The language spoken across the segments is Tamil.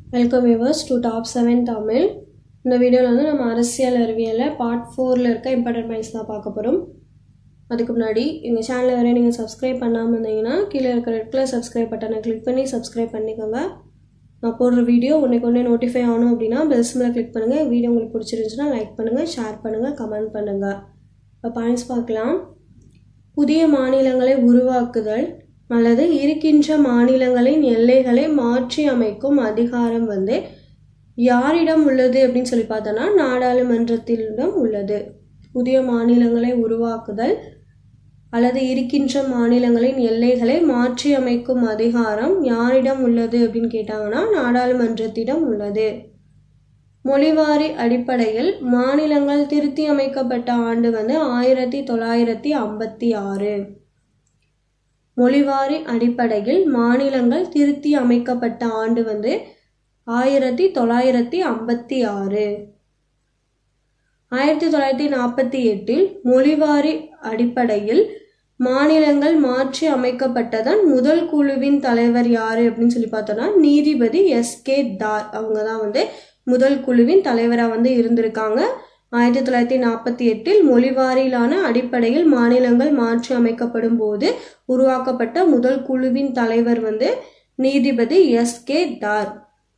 welcome viewers to top seven Tamil இந்த வீடியோவில் வந்து நம்ம அரசியல் அறிவியலில் பார்ட் ஃபோரில் இருக்க இம்பார்ட்டன்ட் பாயிண்ட்ஸ் தான் பார்க்க போகிறோம் அதுக்கு முன்னாடி எங்கள் சேனலில் வரை நீங்கள் சப்ஸ்கிரைப் பண்ணாமல் இருந்தீங்கன்னா கீழே இருக்கிற ரெட் கலர் சப்ஸ்கிரைப் பட்டனை கிளிக் பண்ணி சப்ஸ்கிரைப் பண்ணிக்கோங்க நான் போடுற வீடியோ உன்னைக்கு ஒன்றே நோட்டிஃபை ஆகணும் அப்படின்னா பெல் சிம்மில் கிளிக் பண்ணுங்கள் வீடியோ உங்களுக்கு பிடிச்சிருந்துச்சுன்னா லைக் பண்ணுங்கள் ஷேர் பண்ணுங்கள் கமெண்ட் பண்ணுங்கள் இப்போ பாயிண்ட்ஸ் பார்க்கலாம் புதிய மாநிலங்களை உருவாக்குதல் அல்லது இருக்கின்ற மாநிலங்களின் எல்லைகளை மாற்றி அமைக்கும் அதிகாரம் வந்து யாரிடம் உள்ளது அப்படின்னு சொல்லி பார்த்தோன்னா நாடாளுமன்றத்திடம் உள்ளது புதிய மாநிலங்களை உருவாக்குதல் அல்லது இருக்கின்ற மாநிலங்களின் எல்லைகளை மாற்றி அமைக்கும் அதிகாரம் யாரிடம் உள்ளது அப்படின்னு கேட்டாங்கன்னா நாடாளுமன்றத்திடம் உள்ளது மொழிவாரி அடிப்படையில் மாநிலங்கள் திருத்தி அமைக்கப்பட்ட ஆண்டு வந்து ஆயிரத்தி தொள்ளாயிரத்தி ஐம்பத்தி ஆறு மொழிவாரி அடிப்படையில் மாநிலங்கள் திருத்தி அமைக்கப்பட்ட ஆண்டு வந்து ஆயிரத்தி தொள்ளாயிரத்தி ஐம்பத்தி ஆறு ஆயிரத்தி தொள்ளாயிரத்தி நாற்பத்தி எட்டில் மொழிவாரி அடிப்படையில் மாநிலங்கள் மாற்றி அமைக்கப்பட்டதன் முதல் குழுவின் தலைவர் யாரு அப்படின்னு சொல்லி பார்த்தோம்னா நீதிபதி எஸ் கே தார் அவங்க தான் வந்து முதல் குழுவின் தலைவராக வந்து இருந்திருக்காங்க ஆயிரத்தி தொள்ளாயிரத்தி நாற்பத்தி எட்டில் மொழிவாரியிலான அடிப்படையில் மாநிலங்கள் மாற்றி அமைக்கப்படும் போது உருவாக்கப்பட்ட முதல் குழுவின் தலைவர் வந்து நீதிபதி எஸ் கே தார்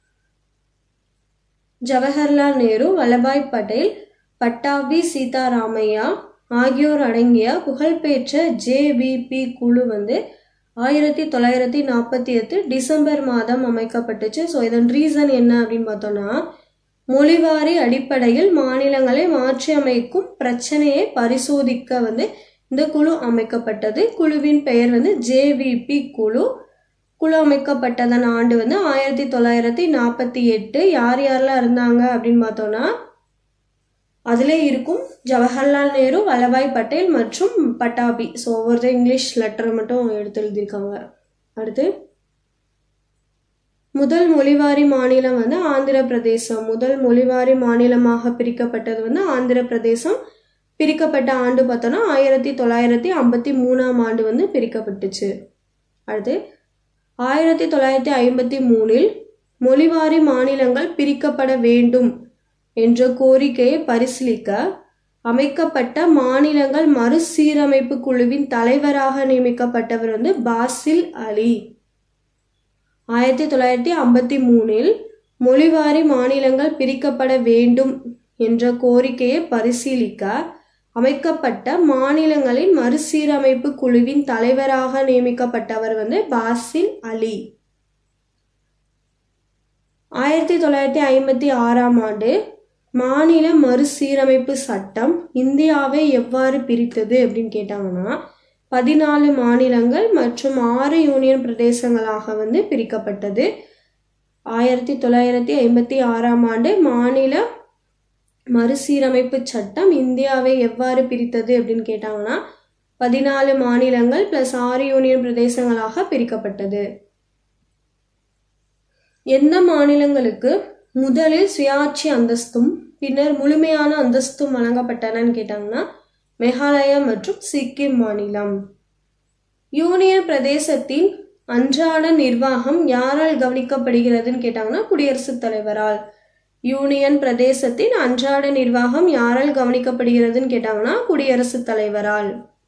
ஜவஹர்லால் நேரு வல்லபாய் பட்டேல் பட்டாபி சீதாராமையா ஆகியோர் அடங்கிய புகழ்பெற்ற ஜேவிபி குழு வந்து ஆயிரத்தி தொள்ளாயிரத்தி நாற்பத்தி எட்டு டிசம்பர் மாதம் அமைக்கப்பட்டுச்சு ஸோ இதன் ரீசன் என்ன அப்படின்னு பார்த்தோம்னா மொழிவாரி அடிப்படையில் மாநிலங்களை மாற்றி அமைக்கும் பிரச்சனையை பரிசோதிக்க வந்து இந்த குழு அமைக்கப்பட்டது குழுவின் பெயர் வந்து ஜேவிபி குழு குழு அமைக்கப்பட்டதன் ஆண்டு வந்து ஆயிரத்தி தொள்ளாயிரத்தி நாற்பத்தி எட்டு யார் யாரெல்லாம் இருந்தாங்க அப்படின்னு பார்த்தோம்னா அதிலே இருக்கும் ஜவஹர்லால் நேரு வல்லபாய் பட்டேல் மற்றும் பட்டாபி ஸோ ஒவ்வொரு இங்கிலீஷ் லெட்டர் மட்டும் எடுத்து எழுதியிருக்காங்க அடுத்து முதல் மொழிவாரி மாநிலம் வந்து ஆந்திர பிரதேசம் முதல் மொழிவாரி மாநிலமாக பிரிக்கப்பட்டது வந்து ஆந்திர பிரதேசம் பிரிக்கப்பட்ட ஆண்டு பார்த்தோன்னா ஆயிரத்தி தொள்ளாயிரத்தி ஐம்பத்தி மூணாம் ஆண்டு வந்து பிரிக்கப்பட்டுச்சு அடுத்து ஆயிரத்தி தொள்ளாயிரத்தி ஐம்பத்தி மூணில் மொழிவாரி மாநிலங்கள் பிரிக்கப்பட வேண்டும் என்ற கோரிக்கையை பரிசீலிக்க அமைக்கப்பட்ட மாநிலங்கள் மறுசீரமைப்பு குழுவின் தலைவராக நியமிக்கப்பட்டவர் வந்து பாசில் அலி ஆயிரத்தி தொள்ளாயிரத்தி ஐம்பத்தி மூணில் மொழிவாரி மாநிலங்கள் பிரிக்கப்பட வேண்டும் என்ற கோரிக்கையை பரிசீலிக்க அமைக்கப்பட்ட மாநிலங்களின் மறுசீரமைப்பு குழுவின் தலைவராக நியமிக்கப்பட்டவர் வந்து பாசில் அலி ஆயிரத்தி தொள்ளாயிரத்தி ஐம்பத்தி ஆறாம் ஆண்டு மாநில மறுசீரமைப்பு சட்டம் இந்தியாவை எவ்வாறு பிரித்தது அப்படின்னு கேட்டாங்கன்னா பதினாலு மாநிலங்கள் மற்றும் ஆறு யூனியன் பிரதேசங்களாக வந்து பிரிக்கப்பட்டது ஆயிரத்தி தொள்ளாயிரத்தி ஐம்பத்தி ஆறாம் ஆண்டு மாநில மறுசீரமைப்பு சட்டம் இந்தியாவை எவ்வாறு பிரித்தது அப்படின்னு கேட்டாங்கன்னா பதினாலு மாநிலங்கள் பிளஸ் ஆறு யூனியன் பிரதேசங்களாக பிரிக்கப்பட்டது எந்த மாநிலங்களுக்கு முதலில் சுயாட்சி அந்தஸ்தும் பின்னர் முழுமையான அந்தஸ்தும் வழங்கப்பட்டனன்னு கேட்டாங்கன்னா மேகாலயா மற்றும் சிக்கிம் மாநிலம் யூனியன் பிரதேசத்தின் அன்றாட நிர்வாகம் யாரால் கவனிக்கப்படுகிறதுன்னு கேட்டாங்கன்னா குடியரசுத் தலைவரால் யூனியன் பிரதேசத்தின் அன்றாட நிர்வாகம் யாரால் கவனிக்கப்படுகிறதுன்னு கேட்டாங்கன்னா குடியரசுத் தலைவரால்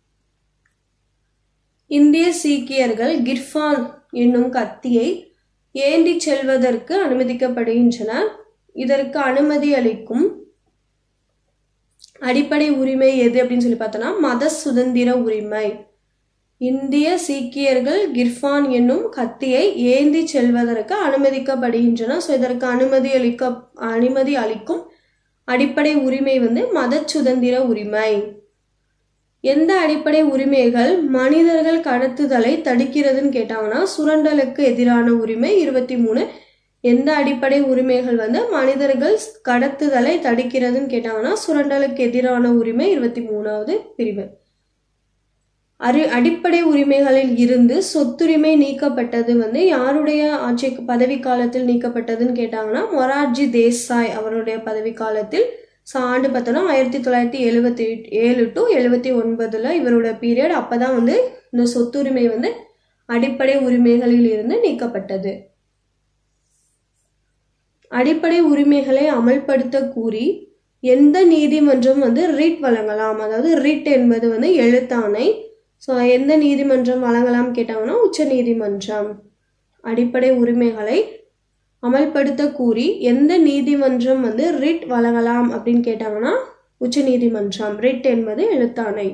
இந்திய சீக்கியர்கள் கிர்ஃபான் என்னும் கத்தியை ஏந்தி செல்வதற்கு அனுமதிக்கப்படுகின்றனர் இதற்கு அனுமதி அளிக்கும் அடிப்படை உரிமை எது அப்படின்னு சொல்லி பார்த்தோம்னா மத சுதந்திர உரிமை இந்திய சீக்கியர்கள் கிர்ஃபான் என்னும் கத்தியை ஏந்தி செல்வதற்கு அனுமதிக்கப்படுகின்றன ஸோ இதற்கு அனுமதி அளிக்க அனுமதி அளிக்கும் அடிப்படை உரிமை வந்து மத சுதந்திர உரிமை எந்த அடிப்படை உரிமைகள் மனிதர்கள் கடத்துதலை தடுக்கிறதுன்னு கேட்டாங்கன்னா சுரண்டலுக்கு எதிரான உரிமை இருபத்தி மூணு எந்த அடிப்படை உரிமைகள் வந்து மனிதர்கள் கடத்துதலை தடுக்கிறதுன்னு கேட்டாங்கன்னா சுரண்டலுக்கு எதிரான உரிமை இருபத்தி மூணாவது பிரிவு அரி அடிப்படை உரிமைகளில் இருந்து சொத்துரிமை நீக்கப்பட்டது வந்து யாருடைய ஆட்சி பதவி காலத்தில் நீக்கப்பட்டதுன்னு கேட்டாங்கன்னா மொரார்ஜி தேசாய் அவருடைய பதவி காலத்தில் ஸோ ஆண்டு பார்த்தோன்னா ஆயிரத்தி தொள்ளாயிரத்தி எழுபத்தி ஏழு டு எழுபத்தி ஒன்பதில் இவரோட பீரியட் அப்போ தான் வந்து இந்த சொத்துரிமை வந்து அடிப்படை உரிமைகளில் இருந்து நீக்கப்பட்டது அடிப்படை உரிமைகளை அமல்படுத்த கூறி எந்த நீதிமன்றம் வந்து ரிட் வழங்கலாம் அதாவது ரிட் என்பது வந்து எழுத்தாணை ஸோ எந்த நீதிமன்றம் வழங்கலாம் கேட்டாங்கன்னா உச்ச நீதிமன்றம் அடிப்படை உரிமைகளை அமல்படுத்த கூறி எந்த நீதிமன்றம் வந்து ரிட் வழங்கலாம் அப்படின்னு கேட்டாங்கன்னா உச்ச நீதிமன்றம் ரிட் என்பது எழுத்தாணை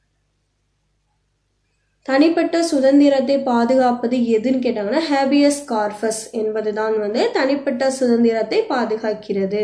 தனிப்பட்ட சுதந்திரத்தை பாதுகாப்பது எதுன்னு கேட்டாங்கன்னா ஹேபியஸ் கார்பஸ் என்பதுதான் வந்து தனிப்பட்ட சுதந்திரத்தை பாதுகாக்கிறது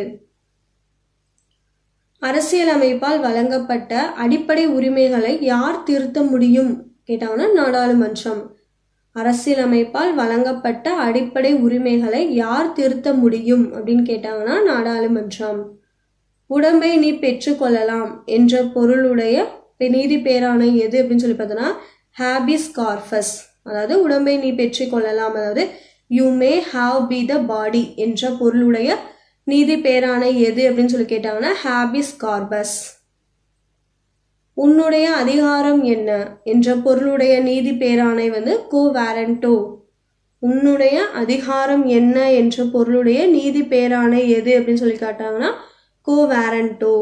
அரசியலமைப்பால் வழங்கப்பட்ட அடிப்படை உரிமைகளை யார் திருத்த முடியும் கேட்டாங்கன்னா நாடாளுமன்றம் அரசியலமைப்பால் வழங்கப்பட்ட அடிப்படை உரிமைகளை யார் திருத்த முடியும் அப்படின்னு கேட்டாங்கன்னா நாடாளுமன்றம் உடம்பை நீ பெற்றுக்கொள்ளலாம் என்ற பொருளுடைய நீதி பேராணை எது அப்படின்னு சொல்லி பார்த்தோன்னா ஹேபிஸ் கார்பஸ் அதாவது உடம்பை நீ பெற்றுக்கொள்ளலாம் அதாவது you may have be the body என்ற பொருளுடைய நீதி பேராணை எது அப்படின்னு சொல்லி கேட்டாங்கன்னா ஹேபிஸ் கார்பஸ் உன்னுடைய அதிகாரம் என்ன என்ற பொருளுடைய நீதி பேராணை வந்து கோ வேரண்டோ உன்னுடைய அதிகாரம் என்ன என்ற பொருளுடைய நீதி பேராணை எது அப்படின்னு சொல்லி காட்டாங்கன்னா கோ வேரண்டோ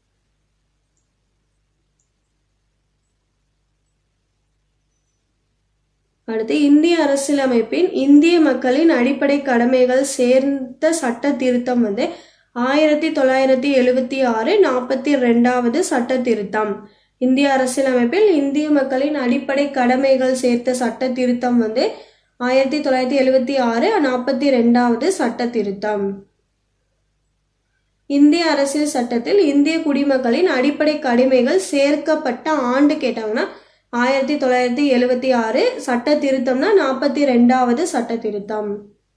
அடுத்து இந்திய அரசியலமைப்பின் இந்திய மக்களின் அடிப்படை கடமைகள் சேர்ந்த சட்ட திருத்தம் வந்து ஆயிரத்தி தொள்ளாயிரத்தி எழுவத்தி ஆறு நாற்பத்தி ரெண்டாவது சட்ட திருத்தம் இந்திய அரசியலமைப்பில் இந்திய மக்களின் அடிப்படை கடமைகள் சேர்த்த சட்ட திருத்தம் வந்து ஆயிரத்தி தொள்ளாயிரத்தி எழுவத்தி ஆறு நாற்பத்தி ரெண்டாவது சட்ட திருத்தம் இந்திய அரசியல் சட்டத்தில் இந்திய குடிமக்களின் அடிப்படை கடமைகள் சேர்க்கப்பட்ட ஆண்டு கேட்டாங்கன்னா ஆயிரத்தி தொள்ளாயிரத்தி எழுவத்தி ஆறு சட்ட திருத்தம்னா நாற்பத்தி ரெண்டாவது சட்ட திருத்தம்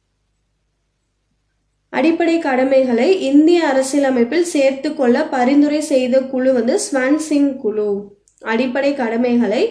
அடிப்படை கடமைகளை இந்திய அரசியலமைப்பில் சேர்த்து கொள்ள பரிந்துரை செய்த குழு வந்து ஸ்வன் சிங் குழு அடிப்படை கடமைகளை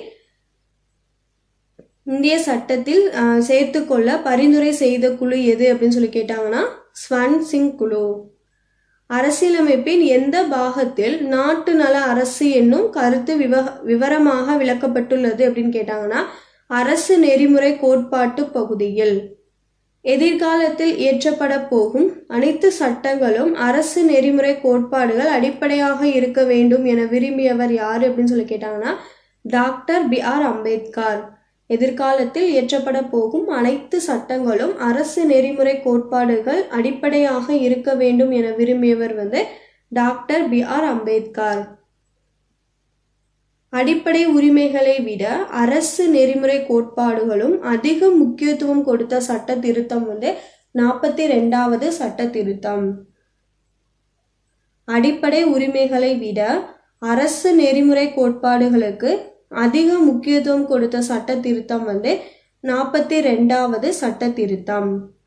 இந்திய சட்டத்தில் சேர்த்து கொள்ள பரிந்துரை செய்த குழு எது அப்படின்னு சொல்லி கேட்டாங்கன்னா ஸ்வன் சிங் குழு அரசியலமைப்பின் எந்த பாகத்தில் நாட்டு நல அரசு என்னும் கருத்து விவ விவரமாக விளக்கப்பட்டுள்ளது அப்படின்னு கேட்டாங்கன்னா அரசு நெறிமுறை கோட்பாட்டு பகுதியில் எதிர்காலத்தில் இயற்றப்பட போகும் அனைத்து சட்டங்களும் அரசு நெறிமுறை கோட்பாடுகள் அடிப்படையாக இருக்க வேண்டும் என விரும்பியவர் யாரு அப்படின்னு சொல்லி கேட்டாங்கன்னா டாக்டர் பி ஆர் அம்பேத்கர் எதிர்காலத்தில் இயற்றப்பட போகும் அனைத்து சட்டங்களும் அரசு நெறிமுறை கோட்பாடுகள் அடிப்படையாக இருக்க வேண்டும் என விரும்பியவர் வந்து டாக்டர் பி ஆர் அம்பேத்கர் அடிப்படை உரிமைகளை விட அரசு நெறிமுறை கோட்பாடுகளும் அதிக முக்கியத்துவம் கொடுத்த சட்ட திருத்தம் வந்து நாற்பத்தி ரெண்டாவது சட்ட திருத்தம் அடிப்படை உரிமைகளை விட அரசு நெறிமுறை கோட்பாடுகளுக்கு அதிக முக்கியத்துவம் கொடுத்த சட்ட திருத்தம் வந்து நாற்பத்தி ரெண்டாவது சட்ட திருத்தம்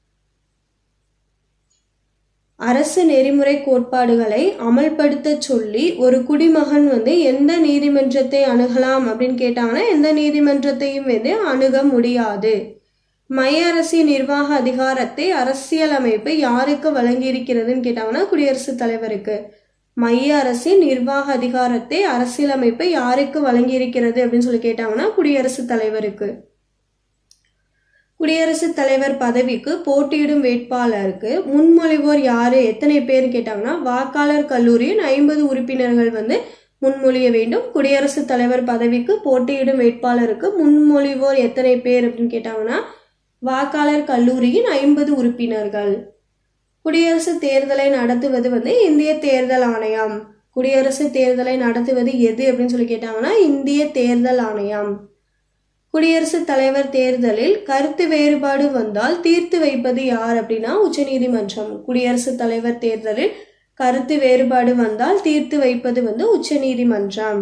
அரசு நெறிமுறை கோட்பாடுகளை அமல்படுத்த சொல்லி ஒரு குடிமகன் வந்து எந்த நீதிமன்றத்தை அணுகலாம் அப்படின்னு கேட்டாங்கன்னா எந்த நீதிமன்றத்தையும் வந்து அணுக முடியாது மைய அரசின் நிர்வாக அதிகாரத்தை அரசியலமைப்பு யாருக்கு வழங்கியிருக்கிறதுன்னு கேட்டாங்கன்னா குடியரசுத் தலைவருக்கு மைய அரசின் நிர்வாக அதிகாரத்தை அரசியலமைப்பு யாருக்கு வழங்கியிருக்கிறது அப்படின்னு சொல்லி கேட்டாங்கன்னா குடியரசுத் தலைவருக்கு குடியரசுத் தலைவர் பதவிக்கு போட்டியிடும் வேட்பாளருக்கு முன்மொழிவோர் யாரு எத்தனை பேர் கேட்டாங்கன்னா வாக்காளர் கல்லூரியின் ஐம்பது உறுப்பினர்கள் வந்து முன்மொழிய வேண்டும் குடியரசுத் தலைவர் பதவிக்கு போட்டியிடும் வேட்பாளருக்கு முன்மொழிவோர் எத்தனை பேர் அப்படின்னு கேட்டாங்கன்னா வாக்காளர் கல்லூரியின் ஐம்பது உறுப்பினர்கள் குடியரசு தேர்தலை நடத்துவது வந்து இந்திய தேர்தல் ஆணையம் குடியரசு தேர்தலை நடத்துவது எது அப்படின்னு சொல்லி கேட்டாங்கன்னா இந்திய தேர்தல் ஆணையம் குடியரசுத் தலைவர் தேர்தலில் கருத்து வேறுபாடு வந்தால் தீர்த்து வைப்பது யார் அப்படின்னா உச்சநீதிமன்றம் குடியரசுத் தலைவர் தேர்தலில் கருத்து வேறுபாடு வந்தால் தீர்த்து வைப்பது வந்து உச்சநீதிமன்றம்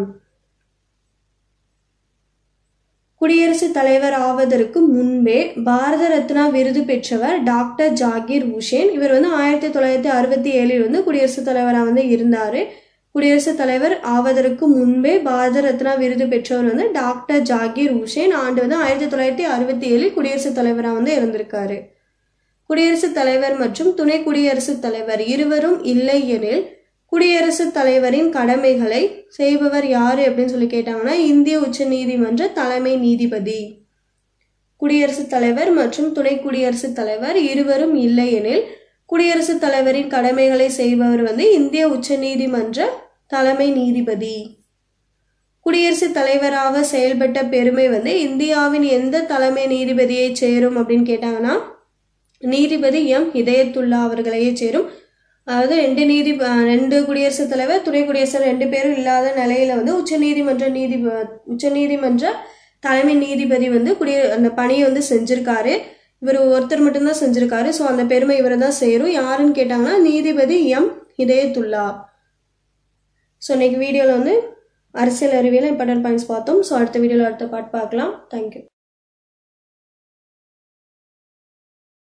குடியரசுத் தலைவர் ஆவதற்கு முன்பே பாரத ரத்னா விருது பெற்றவர் டாக்டர் ஜாகிர் உஷேன் இவர் வந்து ஆயிரத்தி தொள்ளாயிரத்தி அறுபத்தி ஏழில் வந்து குடியரசுத் தலைவராக வந்து இருந்தார் குடியரசுத் தலைவர் ஆவதற்கு முன்பே பாரத ரத்னா விருது பெற்றவர் வந்து டாக்டர் ஜாகிர் உஷேன் ஆண்டு வந்து ஆயிரத்தி தொள்ளாயிரத்தி அறுபத்தி ஏழில் குடியரசுத் தலைவராக வந்து இருந்திருக்காரு குடியரசுத் தலைவர் மற்றும் துணை குடியரசுத் தலைவர் இருவரும் இல்லை எனில் குடியரசுத் தலைவரின் கடமைகளை செய்பவர் யாரு அப்படின்னு சொல்லி கேட்டாங்கன்னா இந்திய உச்ச நீதிமன்ற தலைமை நீதிபதி குடியரசுத் தலைவர் மற்றும் துணை குடியரசுத் தலைவர் இருவரும் இல்லை எனில் குடியரசுத் தலைவரின் கடமைகளை செய்பவர் வந்து இந்திய உச்சநீதிமன்ற தலைமை நீதிபதி குடியரசுத் தலைவராக செயல்பட்ட பெருமை வந்து இந்தியாவின் எந்த தலைமை நீதிபதியை சேரும் அப்படின்னு கேட்டாங்கன்னா நீதிபதி எம் ஹிதயத்துல்லா அவர்களையே சேரும் அதாவது ரெண்டு நீதி ரெண்டு குடியரசுத் தலைவர் துணை குடியரசு ரெண்டு பேரும் இல்லாத நிலையில வந்து உச்சநீதிமன்ற நீதி உச்சநீதிமன்ற தலைமை நீதிபதி வந்து குடிய அந்த பணியை வந்து செஞ்சிருக்காரு இவர் ஒருத்தர் மட்டும்தான் செஞ்சிருக்காரு ஸோ அந்த பெருமை இவரை தான் சேரும் யாருன்னு கேட்டாங்கன்னா நீதிபதி எம் ஹிதயத்துல்லா ஸோ இன்னைக்கு வீடியோவில் வந்து அரசியல் அறிவியல் இம்பார்ட்டன்ட் பாயிண்ட்ஸ் பார்த்தோம் ஸோ அடுத்த வீடியோவில் அடுத்த பாட் பார்க்கலாம் தேங்க்யூ